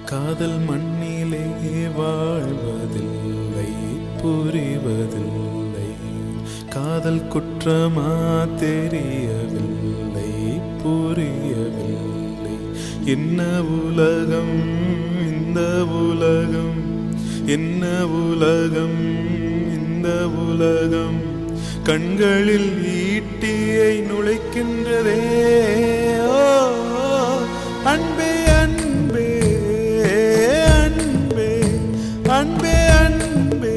காதல் மண்ணிலே வாழ்வதில்லை புரிவதில்லை காதல் குற்றமா தெரியவில்லை புரியவில்லை என்ன உலகம் இந்த உலகம் என்ன உலகம் இந்த உலகம் கண்களில் ஈட்டியை நுழைக்கின்றதே ஓ, அன்பே அன்பே அன்பே அன்பே அன்பே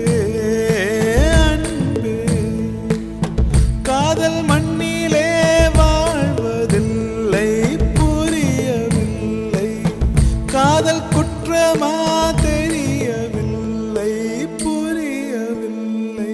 அன்பே காதல் மண்ணிலே வாழ்வதில்லை புரியவில்லை காதல் குற்றமா தெரியவில்லை புரியவில்லை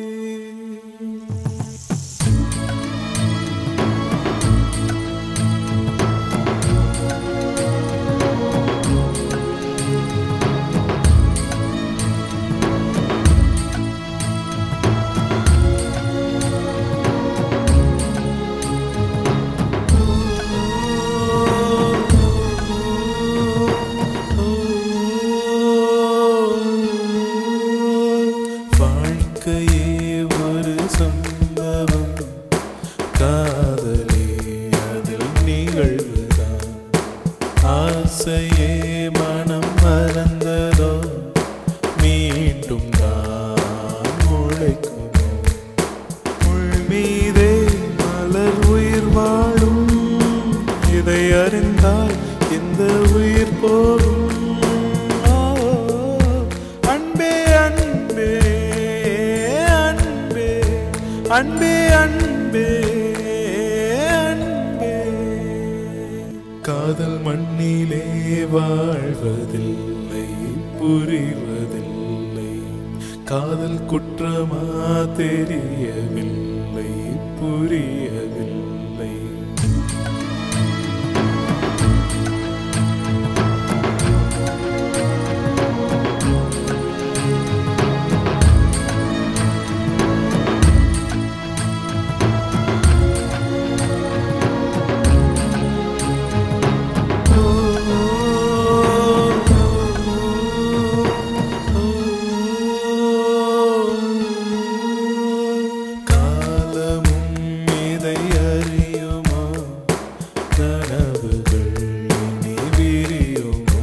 வாழ்க்கையே ஒரு சம்பவம் காதலே அதில் நிகழ்வுதான் ஆசையே மனம் மறந்ததோ மீண்டும் தான் முளைக்குமோ முள் மீதே மலர் உயிர் வாழும் இதை அறிந்தால் இந்த உயிர் போகும் ஓ, அன்பே அன்பே அன்பே அன்பே அன்பே அன்பே காதல் மண்ணிலே வாழ்வதில்லை புரிவதில்லை காதல் குற்றமா தெரியவில்லை புரியவில்லை காலமும் இதை அறியுமோ கனவுகள் இனி விரியுமோ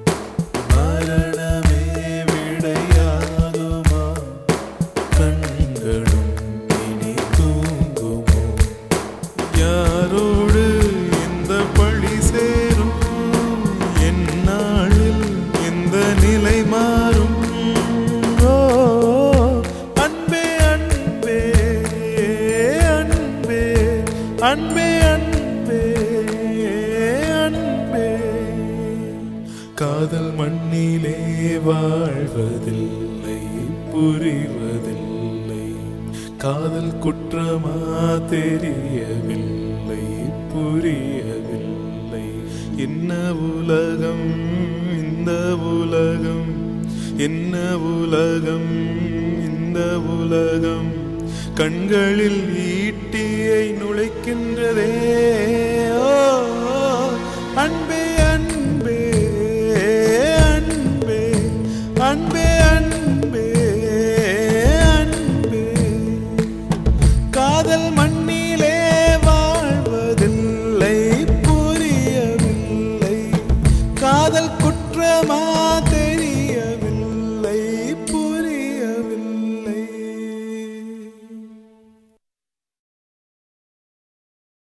மரணமே விடையாகுமா கண்களும் இனி தூங்குமோ யாரோடு இந்த பழி சேரும் எந்நாளில் இந்த நிலை மாறும் ஓ, அன்பே அன்பே அன்பே அன்பே அன்பே அன்பே காதல் மண்ணிலே வாழ்வதில்லை புரிவதில்லை காதல் குற்றமா தெரியவில்லை புரியவில்லை என்ன உலகம் இந்த உலகம் என்ன உலகம் இந்த உலகம் கண்களில் ஈட்டியை நுழைக்கின்றதே ஓ, அன்பே அன்பே அன்பே அன்பே அன்பே அன்பே காதல் மண்ணிலே வாழ்வதில்லை புரியவில்லை காதல் குற்றமா